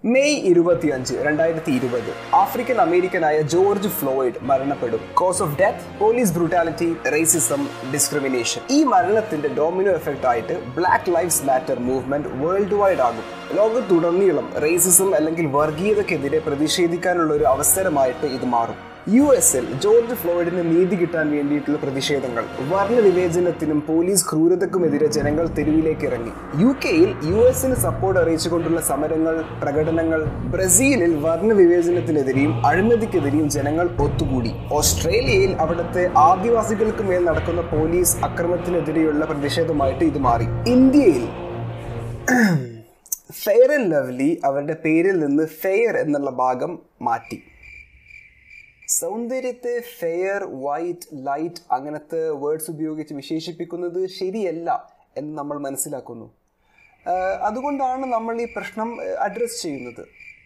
May ഇരുപത്തിയഞ്ച് രണ്ടായിരത്തി ഇരുപത് ആഫ്രിക്കൻ അമേരിക്കനായ ജോർജ് ഫ്ലോയിഡ് മരണപ്പെടും cause of death police brutality racism discrimination ഈ മരണത്തിന്റെ ഡോമിനോ എഫക്റ്റ് ആയിട്ട് black lives matter movement world wide ആകും ലോകത്തുടനീളം റേസിസം അല്ലെങ്കിൽ വർഗീയതക്കെതിരെ പ്രതിഷേധിക്കാനുള്ള ഒരു അവസരമായിട്ട് ഇത് മാറും യു എസിൽ ജോർജ് ഫ്ലോയിഡിന് നീതി കിട്ടാൻ വേണ്ടിയിട്ടുള്ള പ്രതിഷേധങ്ങൾ വർണ്ണ വിവേചനത്തിനും പോലീസ് ക്രൂരതക്കുമെതിരെ ജനങ്ങൾ തെരുവിലേക്ക് ഇറങ്ങി യു കെയിൽ യു എസിന് സപ്പോർട്ട് അറിയിച്ചുകൊണ്ടുള്ള സമരങ്ങൾ പ്രകടനങ്ങൾ ബ്രസീലിൽ വർണ്ണ വിവേചനത്തിനെതിരെയും അഴിമതിക്കെതിരെയും ജനങ്ങൾ ഒത്തുകൂടി ഓസ്ട്രേലിയയിൽ അവിടുത്തെ ആദിവാസികൾക്ക് മേൽ നടക്കുന്ന പോലീസ് അക്രമത്തിനെതിരെയുള്ള പ്രതിഷേധമായിട്ട് ഇത് മാറി ഇന്ത്യയിൽ ഫെയർ ആൻഡ് ലവ്ലി അവരുടെ പേരിൽ നിന്ന് ഫെയർ എന്നുള്ള ഭാഗം മാറ്റി സൗന്ദര്യത്തെ ഫെയർ വൈറ്റ് ലൈറ്റ് അങ്ങനത്തെ വേർഡ്സ് ഉപയോഗിച്ച് വിശേഷിപ്പിക്കുന്നത് ശരിയല്ല എന്ന് നമ്മൾ മനസ്സിലാക്കുന്നു ആഹ് അതുകൊണ്ടാണ് നമ്മൾ ഈ പ്രശ്നം അഡ്രസ് ചെയ്യുന്നത്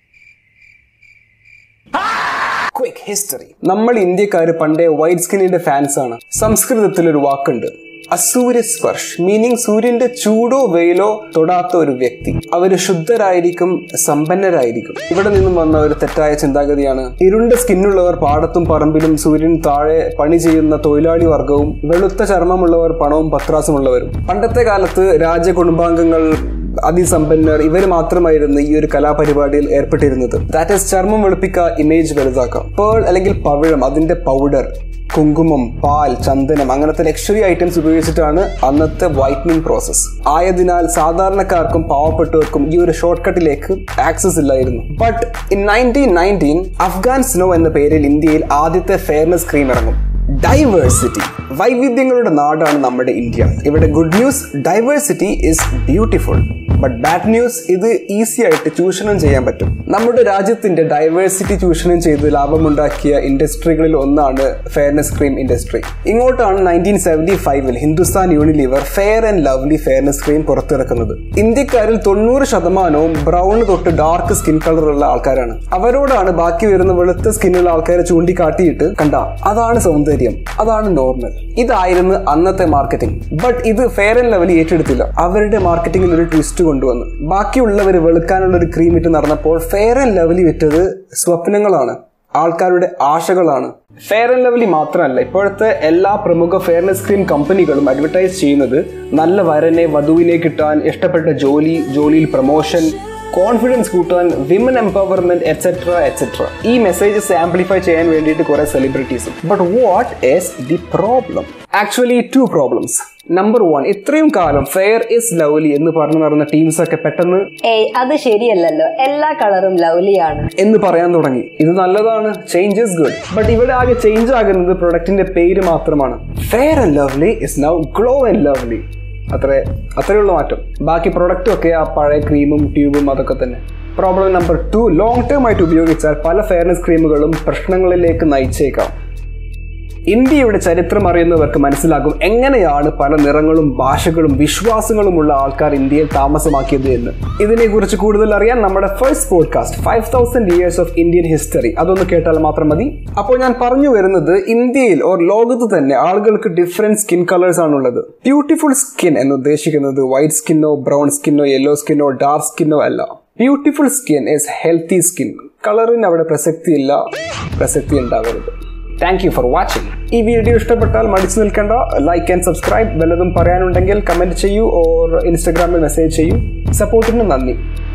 ക്വിക്ക് ഹിസ്റ്ററി നമ്മൾ ഇന്ത്യക്കാർ പണ്ടേ വൈറ്റ് സ്കിന്നിന്റെ ഫാൻസ് ആണ് സംസ്കൃതത്തിൽ ഒരു വാക്കുണ്ട് അസൂര്യ സ്പർശ് മീനിങ് സൂര്യന്റെ ചൂടോ വെയിലോ തൊടാത്ത ഒരു വ്യക്തി അവര് ശുദ്ധരായിരിക്കും സമ്പന്നരായിരിക്കും ഇവിടെ നിന്നും വന്ന ഒരു തെറ്റായ ചിന്താഗതിയാണ് ഇരുണ്ട സ്കിന്നുള്ളവർ പാടത്തും പറമ്പിലും സൂര്യൻ താഴെ പണി ചെയ്യുന്ന തൊഴിലാളി വർഗവും വെളുത്ത ചർമ്മമുള്ളവർ പണവും പത്രാസുമുള്ളവരും പണ്ടത്തെ കാലത്ത് രാജകുടുംബാംഗങ്ങൾ അതിസമ്പന്നർ ഇവർ മാത്രമായിരുന്നു ഈ ഒരു കലാപരിപാടിയിൽ ഏർപ്പെട്ടിരുന്നത് ദാറ്റ് ഈസ് ചർമ്മം വെളുപ്പിക്കുക ഇമേജ് വലുതാക്കാം പേൾ അല്ലെങ്കിൽ പവിഴം അതിന്റെ പൗഡർ കുങ്കുമം പാൽ ചന്ദനം അങ്ങനത്തെ ലക്ഷറി ഐറ്റംസ് ഉപയോഗിച്ചിട്ടാണ് അന്നത്തെ വൈറ്റനിങ് പ്രോസസ് ആയതിനാൽ സാധാരണക്കാർക്കും പാവപ്പെട്ടവർക്കും ഈ ഒരു ഷോർട്ട് കട്ടിലേക്ക് ആക്സസ് ഇല്ലായിരുന്നു but in nineteen nineteen Afghan snow എന്ന പേരിൽ ഇന്ത്യയിൽ ആദ്യത്തെ ഫെയർനെസ് ക്രീം ഇറങ്ങും ഡൈവേഴ്സിറ്റി വൈവിധ്യങ്ങളുടെ നാടാണ് നമ്മുടെ ഇന്ത്യ ഇവിടെ good news diversity is beautiful but bad news ഇത് ഈസി ആയിട്ട് ചൂഷണം ചെയ്യാൻ പറ്റും നമ്മുടെ രാജ്യത്തിന്റെ ഡൈവേഴ്സിറ്റി ചൂഷണം ചെയ്ത് ലാഭമുണ്ടാക്കിയ ഇൻഡസ്ട്രികളിൽ ഒന്നാണ് ഫെയർനെസ് ക്രീം ഇൻഡസ്ട്രി ഇങ്ങോട്ടാണ് നയൻറ്റീൻ സെവൻറ്റി ഫൈവിൽ Hindustan Unilever fair and lovely fairness cream പുറത്തിറക്കുന്നത് ഇന്ത്യക്കാരിൽ തൊണ്ണൂറ് ശതമാനവും ബ്രൗൺ തൊട്ട് ഡാർക്ക് സ്കിൻ കളറുള്ള ആൾക്കാരാണ് അവരോടാണ് ബാക്കി വരുന്ന വെളുത്ത സ്കിന്നുള്ള ആൾക്കാരെ ചൂണ്ടിക്കാട്ടിയിട്ട് കണ്ട അതാണ് സൗന്ദര്യം അതാണ് നോർമൽ ഇതായിരുന്നു അന്നത്തെ മാർക്കറ്റിംഗ് ബട്ട് ഇത് ഫെയർ ആൻഡ് ലവലി ഏറ്റെടുത്തില്ല അവരുടെ മാർക്കറ്റിംഗിൽ ഒരു ട്വിസ്റ്റ് കൊണ്ടുവന്നു ബാക്കിയുള്ളവർ വെളുക്കാനുള്ള ഒരു ക്രീം ഇട്ട് നടന്നപ്പോൾ ഫെയർ ആൻഡ് ലവലി വിറ്റത് സ്വപ്നങ്ങളാണ് ആൾക്കാരുടെ ആശകളാണ് ഫെയർ ആൻഡ് ലവലി മാത്രമല്ല ഇപ്പോഴത്തെ എല്ലാ പ്രമുഖ ഫെയർനെസ് ക്രീം കമ്പനികളും അഡ്വർടൈസ് ചെയ്യുന്നത് നല്ല വരനെ വധുവിനെ കിട്ടാൻ ഇഷ്ടപ്പെട്ട ജോലി ജോലിയിൽ പ്രൊമോഷൻ കോൺഫിഡൻസ് കൂട്ടാൻ വിമൻ എംപവർമെന്റ് എക്സെട്ര എക്സെട്ര ഈ മെസ്സേജസ് ആംപ്ലിഫൈ ചെയ്യാൻ വേണ്ടിയിട്ട് കുറെ സെലിബ്രിറ്റീസും but what is the problem actually two problems number one ഇത്രയും കാലം ഫെയർ ഇസ് ലവ്ലി എന്ന് പറഞ്ഞു നടന്ന ടീംസ് ഒക്കെ പെട്ടെന്ന് ഏയ് അത് ശരിയല്ലല്ലോ എല്ലാ കളറും ലവ്ലിയാണ് എന്ന് പറയാൻ തുടങ്ങി ഇത് നല്ലതാണ് ചേഞ്ച് ഇസ് ഗുഡ് ബട്ട് ഇവിടെ ആകെ ചേഞ്ച് ആകുന്നത് പ്രൊഡക്റ്റിന്റെ പേര് മാത്രമാണ് fair and lovely is now glow and lovely അത്രേ അത്രയുള്ള മാറ്റം ബാക്കി പ്രൊഡക്റ്റും ഒക്കെ ആ പഴയ ക്രീമും ട്യൂബും അതൊക്കെ തന്നെ problem number two long term ആയിട്ട് ഉപയോഗിച്ചാൽ പല ഫെയർനെസ് ക്രീമുകളും പ്രശ്നങ്ങളിലേക്ക് നയിച്ചേക്കാം ഇന്ത്യയുടെ ചരിത്രം അറിയുന്നവർക്ക് മനസ്സിലാകും എങ്ങനെയാണ് പല നിറങ്ങളും ഭാഷകളും വിശ്വാസങ്ങളുമുള്ള ആൾക്കാർ ഇന്ത്യയിൽ താമസമാക്കിയത് എന്ന് ഇതിനെക്കുറിച്ച് കൂടുതൽ അറിയാൻ നമ്മുടെ first podcast five thousand years of Indian history അതൊന്ന് കേട്ടാൽ മാത്രം മതി അപ്പോൾ ഞാൻ പറഞ്ഞു വരുന്നത് ഇന്ത്യയിൽ ഓർ ലോകത്ത് തന്നെ ആളുകൾക്ക് ഡിഫറെന്റ് സ്കിൻ കളേഴ്സ് ആണുള്ളത് ബ്യൂട്ടിഫുൾ സ്കിൻ എന്ന് ഉദ്ദേശിക്കുന്നത് വൈറ്റ് സ്കിന്നോ ബ്രൗൺ സ്കിന്നോ യെല്ലോ സ്കിന്നോ ഡാർക്ക് സ്കിന്നോ അല്ല beautiful skin is healthy skin കളറിന് അവിടെ പ്രസക്തിയില്ല പ്രസക്തി ഉണ്ടാവരുത് താങ്ക് യു ഫോർ വാച്ചിങ് ഈ വീഡിയോ ഇഷ്ടപ്പെട്ടാൽ മടിച്ചു നിൽക്കേണ്ട ലൈക്ക് ആൻഡ് സബ്സ്ക്രൈബ് വല്ലതും പറയാനുണ്ടെങ്കിൽ കമന്റ് ചെയ്യൂ ഓർ ഇൻസ്റ്റഗ്രാമിൽ മെസ്സേജ് ചെയ്യൂ സപ്പോർട്ടിന് നന്ദി